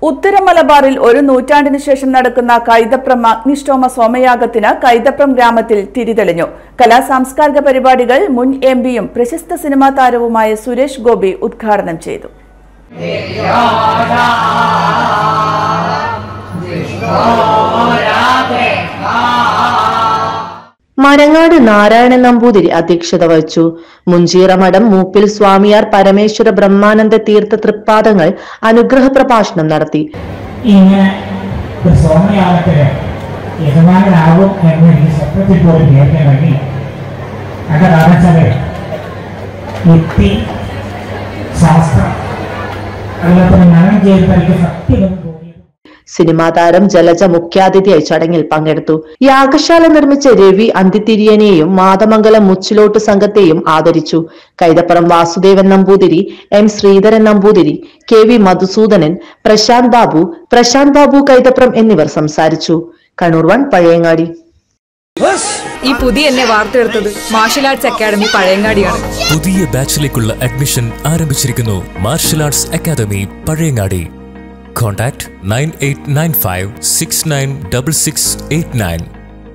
ഉത്തര മലബാറിൽ ഒരു നൂറ്റാണ്ടിനു ശേഷം നടക്കുന്ന കൈതപ്രം അഗ്നിഷ്ടോമ സോമയാഗത്തിന് കൈതപ്രം ഗ്രാമത്തിൽ തിരിതെളിഞ്ഞു കലാ സാംസ്കാരിക പരിപാടികൾ മുൻ എം പിയും പ്രശസ്ത സിനിമാ താരവുമായ സുരേഷ് ഗോപി ഉദ്ഘാടനം ചെയ്തു മരങ്ങാട് നാരായണൻ നമ്പൂതിരി അധ്യക്ഷത വഹിച്ചു മുഞ്ചീറമഠം മൂപ്പിൽ സ്വാമിയാർ പരമേശ്വര ബ്രഹ്മാനന്ദ തീർത്ഥ തൃപ്പാദങ്ങൾ അനുഗ്രഹ പ്രഭാഷണം നടത്തി ഇങ്ങനെ ഒരു സോമയാഗത്തിന് യജമാനാകും എന്ന് എനിക്ക് സ്വപ്നത്തിൽ പോലും വിചാരിക്കാൻ കഴിഞ്ഞില്ല അതിന്റെ കാരണം വെച്ചാല് യുക്തി ശാസ്ത്രം അതുപോലെ തന്നെ മനം ചെയ്ത് എനിക്ക് സത്യമെന്ന് തോന്നിയത് സിനിമാ താരം ജലജ മുഖ്യാതിഥിയായി ചടങ്ങിൽ പങ്കെടുത്തു യാഗശാല നിർമ്മിച്ച രവി അന്തിത്തിരിയനെയും മാതമംഗലം മുച്ചിലോട്ട് സംഘത്തെയും ആദരിച്ചു Kaithapuram Vasudevan Namboothiri M Sreedharan Namboothiri K V Madhusoodanan Prashanth Babu Prashanth Babu Kaithapuram എന്നിവർ സംസാരിച്ചു കണ്ണൂർ വൺ പഴയങ്ങാടി ഈ പുതിയ എന്നെ വാർത്തെടുത്തത് മാർഷൽ ആർട്സ് അക്കാദമി പഴയങ്ങാടിയാണ് പുതിയ ബാച്ചിലേക്കുള്ള അഡ്മിഷൻ ആരംഭിച്ചിരിക്കുന്നു martial arts academy Pazhayangadi contact nine eight nine five six nine double six eight nine